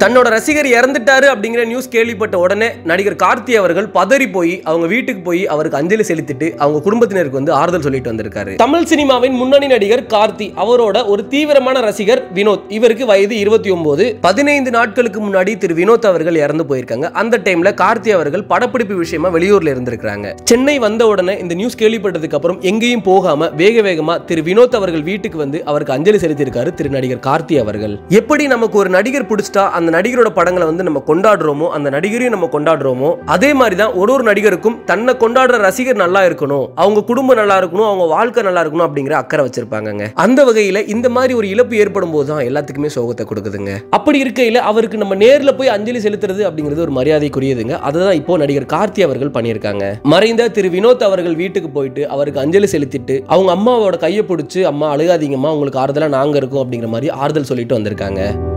தன்னோட ரசிகர் இறந்துட்டாரு அப்படிங்கிற நியூஸ் கேள்விப்பட்ட உடனே நடிகர் கார்த்தி அவர்கள் பதறி போய் அவங்க வீட்டுக்கு போய் அவருக்கு அஞ்சலி செலுத்திட்டு அவங்க குடும்பத்தினருக்கு வந்து ஆறுதல் சொல்லிட்டு வந்திருக்காரு தமிழ் சினிமாவின் முன்னணி நடிகர் கார்த்தி அவரோட ஒரு தீவிரமான ரசிகர் வினோத் இவருக்கு வயது இருபத்தி ஒன்பது பதினைந்து நாட்களுக்கு முன்னாடி திரு வினோத் அவர்கள் இறந்து போயிருக்காங்க அந்த டைம்ல கார்த்தி அவர்கள் படப்பிடிப்பு விஷயமா வெளியூர்ல இருந்திருக்காங்க சென்னை வந்த உடனே இந்த நியூஸ் கேள்விப்பட்டதுக்கு அப்புறம் எங்கேயும் போகாம வேக வேகமா திரு வினோத் அவர்கள் வீட்டுக்கு வந்து அவருக்கு அஞ்சலி செலுத்தியிருக்காரு திரு நடிகர் கார்த்தி அவர்கள் எப்படி நமக்கு ஒரு நடிகர் பிடிச்சிட்டா அந்த நடிகரோட படங்களை வந்து நம்ம கொண்டாடுறோமோ அந்த நடிகரையும் நம்ம கொண்டாடுறோமோ அதே மாதிரி தான் ஒரு ஒரு நடிகருக்கும் தன்னை கொண்டாடுற ரசிகர் நல்லா இருக்கணும் அவங்க குடும்பம் நல்லா இருக்கணும் அவங்க வாழ்க்கை நல்லா இருக்கணும் அப்படிங்கிற அக்கறை வச்சிருப்பாங்கங்க அந்த வகையில இந்த மாதிரி ஒரு இழப்பு ஏற்படும் போது தான் எல்லாத்துக்குமே சோகத்தை கொடுக்குதுங்க அப்படி இருக்கையில அவருக்கு நம்ம நேர்ல போய் அஞ்சலி செலுத்துறது அப்படிங்கிறது ஒரு மரியாதைக்குரியதுங்க அதுதான் இப்போ நடிகர் கார்த்தி அவர்கள் பண்ணியிருக்காங்க மறைந்த திரு வினோத் அவர்கள் வீட்டுக்கு போயிட்டு அவருக்கு அஞ்சலி செலுத்திட்டு அவங்க அம்மாவோட கையை பிடிச்சி அம்மா அழுகாதீங்கம்மா உங்களுக்கு ஆறுதலா நாங்க இருக்கோம் அப்படிங்கிற மாதிரி ஆறுதல் சொல்லிட்டு வந்திருக்காங்க